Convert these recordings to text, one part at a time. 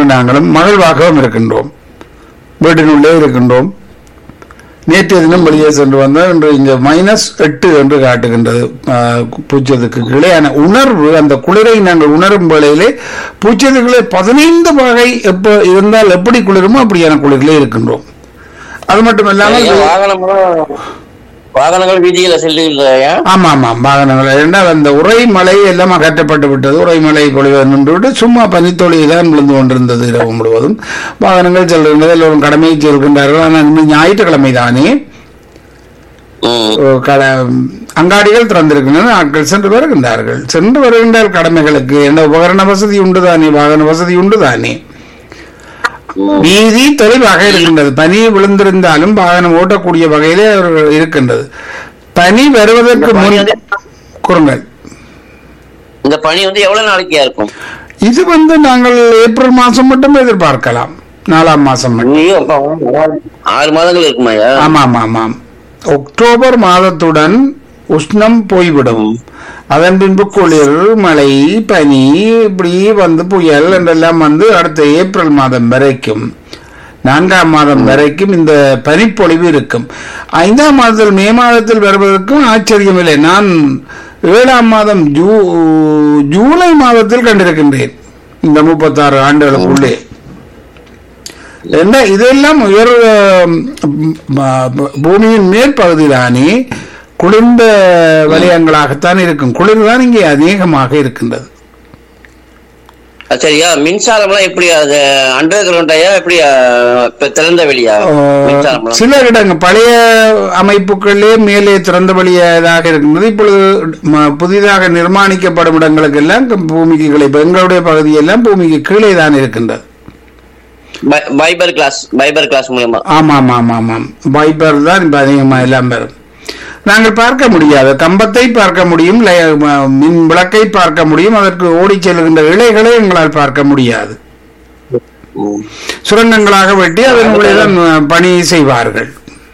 நாங்களும் மகிழ்வாகவும் இருக்கின்றோம் வீட்டினுள்ளே இருக்கின்றோம் நேற்றைய தினம் வெளியே சென்று வந்தால் இன்று இங்க மைனஸ் எட்டு என்று காட்டுகின்றது ஆஹ், பூச்சதுக்கு கீழேயான உணர்வு அந்த குளிரை நாங்கள் உணரும் வேளையிலே பூச்சதுகளே பதினைந்து வகை எப்ப இருந்தால் எப்படி குளிருமோ அப்படியான குளிரிலே இருக்கின்றோம் அது மட்டும் இல்லாமல் ஐயா, வாகனம்லாம் வாகனங்கள் வீதியில செல்லுகின்றயா ஆமா ஆமா வாகனங்கள் இரண்டால் அந்த உரைமலை எல்லாம் அகற்றப்பட்டு விட்டது உரைமலை பொழிவு நின்றுவிட்டு சும்மா பனித்தொழி தான் விழுந்து கொண்டிருந்தது இரவு முழுவதும் வாகனங்கள் செல்கின்றது எல்லோரும் கடமையை செல்கின்றார்கள் ஆனால் இன்னும் ஞாயிற்றுக்கிழமை தானே ம். ஓ, கட அங்காடிகள் திறந்திருக்கின்றன ஆட்கள் சென்று வருகின்றார்கள் சென்று வருகின்றார் கடமைகளுக்கு என்ன உபகரண வசதி உண்டு தானே வாகன வசதி உண்டு தானே வீதி தெளிவாக இருக்கின்றது பனி விழுந்திருந்தாலும் வாகனம் ஓட்டக்கூடிய வகையிலே அவர்கள் இருக்கின்றது பனி வருவதற்கு பனி முன் வந்து- கூறுங்கள் இந்த பணி வந்து எவ்வளவு நாளைக்கா இருக்கும் இது வந்து நாங்கள் ஏப்ரல் மாசம் மட்டும் எதிர்பார்க்கலாம் நாலாம் மாசம் மட்டும் ஐயோ, அப்பா, ஆறு மாதங்கள் இருக்குமாயா ஆமாம் ஆமாம் அக்டோபர் மாதத்துடன் உஷ்ணம் போய்விடும் அதன் பின்பு குளிர் மழை பனி இப்படி வந்து புயல் என்றெல்லாம் வந்து அடுத்த ஏப்ரல் மாதம் வரைக்கும் நான்காம் மாதம் வரைக்கும் இந்த பனிப்பொழிவு இருக்கும் ஐந்தாம் மாதத்தில் மே மாதத்தில் வருவதற்கும் ஆச்சரியமில்லை நான் ஏழாம் மாதம் ஜூ ஜூலை மாதத்தில் கண்டிருக்கின்றேன் இந்த முப்பத்தாறு ஆண்டுகளுக்குள்ளே என்ன இதெல்லாம் உயர் அஹ், ம- ம- பூமியின் மேற்பகுதிதானே குளிர்ந்த வலயங்களாகத்தான் இருக்கும் குளிர் தான் இங்கே அதிகமாக இருக்கின்றது அது சரியா மின்சாரம்லாம் எப்படி அது அண்டர் கிரவுண்டாயா எப்படி அஹ், இப்ப திறந்த வெளியா அஹ், மின்சாரம்லாம் சில இடங்கள் பழைய அமைப்புகளிலே மேலே திறந்த வழியாக இருக்கின்றது இப்பொழுது ம- புதிதாக நிர்மாணிக்கப்படும் இடங்களுக்கெல்லாம் பூமிக்கு கீழே இப்ப எங்களுடைய பகுதியெல்லாம் பூமிக்கு கீழே தான் இருக்கின்றது fi- fibre glass fibre glass மூலமா ஆமாம் ஆமாம் ஆமாம் வைப்பர் தான் இப்ப அதிகமாக எல்லாம் பெறும் நாங்கள் பார்க்க முடியாது கம்பத்தை பார்க்க முடியும் லை- ம- மின் விளக்கை பார்க்க முடியும் அதற்கு ஓடிச் செல்கின்ற இலைகளை எங்களால் பார்க்க முடியாது ம். சுரங்கங்களாக வெட்டி அதனுடைய தான் பணி செய்வார்கள்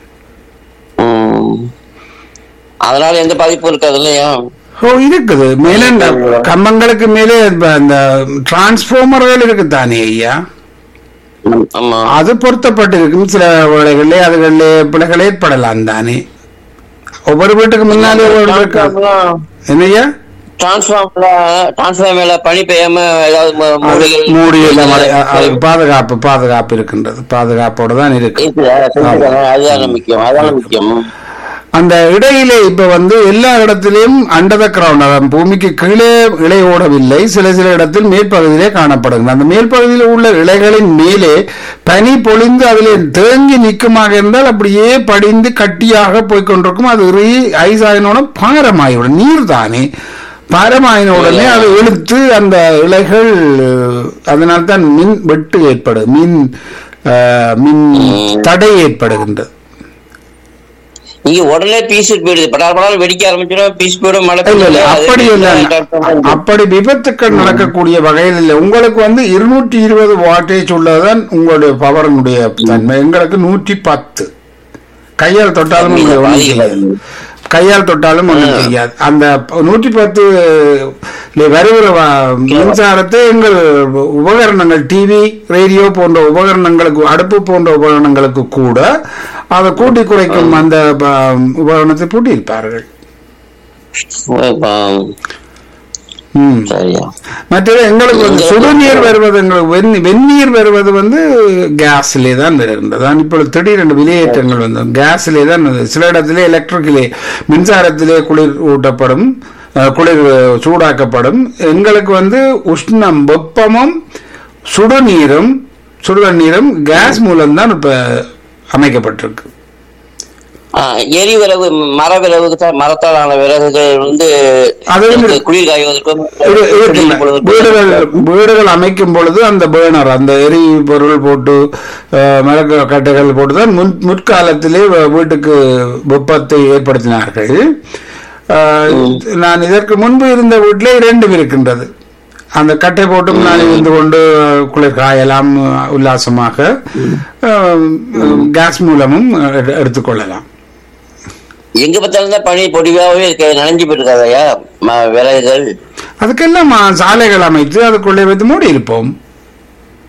ம். அதனால எந்த பாதிப்பும் இருக்காது இல்லையா ஓ இருக்குது மேலே இந்த கம்பங்களுக்கு மேலே இப்ப அந்த டிரான்ஸ்பார்மர்கள் இருக்குத்தானே ஐயா ம், ஆமா அது பொருத்தப்பட்டிருக்கும் சில வேளைகளிலே அதுகளிலே பிழைகள் ஏற்படலாம் தானே ஒவ்வொரு வீட்டுக்கு முன்னாலே ஒரு இருக்கா என்னய்யா டிரான்ஸ்ஃபார்ம்ல டிரான்ஸ்ஃபார்மர்ல பனி பெய்யாம ஏதாவது ம- அது மூடிகள் மூடி எல்லாம் அடை- அ- அது இருக்குதா? பாதுகாப்பு பாதுகாப்பு இருக்கின்றது பாதுகாப்போட தான் இருக்கு செஞ்சுக்கோங்க. அதுதானே முக்கியம் அதான முக்கியம் அந்த இடையிலே இப்ப வந்து எல்லா இடத்திலும் அண்டர் த கிரவுண்ட் பூமிக்கு கீழே இலை ஓடவில்லை சில சில இடத்தில் மேற்பகுதியிலே காணப்படுகிறது அந்த மேற்பகுதியில் உள்ள இலைகளின் மேலே பனி பொழிந்து அதிலே தேங்கி நிற்குமாக இருந்தால் அப்படியே படிந்து கட்டியாக போய் கொண்டிருக்கும் அது ஐஸ் ஆகினோட பாரமாகிவிடும் நீர் தானே பாரமாயின உடனே அது இழுத்து அந்த இலைகள் அதனால்தான் மின் வெட்டு ஏற்படும் மின் அஹ், மின் தடை ஏற்படுகின்றது இங்க உடனே பீஸ் போயிடுது படார் படால் வெடிக்க ஆரம்பிச்சிடும் பீஸ் போயிடும் மழை இல்ல இல்ல பெய்யும். அது அப்படி இல்ல வெடிக்க அப்படி விபத்துக்கள் நடக்கக்கூடிய வகையில் இல்லை உங்களுக்கு வந்து இருநூற்றி இருபது வாட்டேஜ் உள்ளதுதான் உங்களுடைய பவரனுடைய தன்மை எங்களுக்கு நூற்றி பத்து கையால் தொட்டாலும் உங்களுக்கு ஒண்ணும் செய்யாது கையால் தொட்டாலும் ஒன்றும் செய்யாது அந்த நூற்றி பத்து வருகிற வ- மின்சாரத்தை எங்கள் உபகரணங்கள் டிவி ரேடியோ போன்ற உபகரணங்களுக்கு அடுப்பு போன்ற உபகரணங்களுக்கு கூட அதை கூட்டி குறைக்கும் அந்த ப- உபகரணத்தை பூட்டியிருப்பார்கள் ஆம். ம் சரியா மற்றது எங்களுக்கு வந்து சுடுநீர் வருவது எங்களுக்கு வெந்நீ- வெந்நீர் வருவது வந்து கேஸ்லே தான் வருகின்றது தான் இப்பொழுது திடீரென்று வெளியேற்றங்கள் வந்து கேஸ்லே தான் வருது. சில இடத்திலே எலக்ட்ரிக்கிலே மின்சாரத்திலே குளிர் ஊட்டப்படும் அஹ், குளிர் சூடாக்கப்படும் எங்களுக்கு வந்து உஷ்ணம் வெப்பமும் சுடுநீரும் சுடுதண்ணீரும் கேஸ் மூலம்தான் இப்ப அமைக்கப்பட்டிருக்கு ஆ, எரி விறகு மர விறகு தான் மரத்தால் ஆன விறகுகள் வந்து அது வந்து- நமக்கு குளிர் காய்வதற்கும் இது- இருக்குல்ல. வீடுகள் வீடுகள் அமைக்கும் பொழுது அந்த பேர்னர் அந்த எரி பொருள் போட்டு அஹ், மிளகு கட்டைகள் போட்டு தான் முன் முற்காலத்திலே வ- வீட்டுக்கு வெப்பத்தை ஏற்படுத்தினார்கள் அஹ், நான் இதற்கு முன்பு இருந்த வீட்டிலே இரண்டும் இருக்கின்றது அந்த கட்டை போட்டு முன்னாடி இருந்து கொண்டு அஹ், குளிர் காயலாம் அஹ், உல்லாசமாக அஹ், கேஸ் மூலமும் எடு- எடுத்துக்கொள்ளலாம் எங்க பார்த்தாலும் தான் பனி பொடிவாகவே இருக்க நனைஞ்சு போயிருக்காதயா விறகுகள் அதுக்கெல்லாம் அஹ், சாலைகள் அமைத்து அதுக்குள்ளே வைத்து மூடி இருப்போம்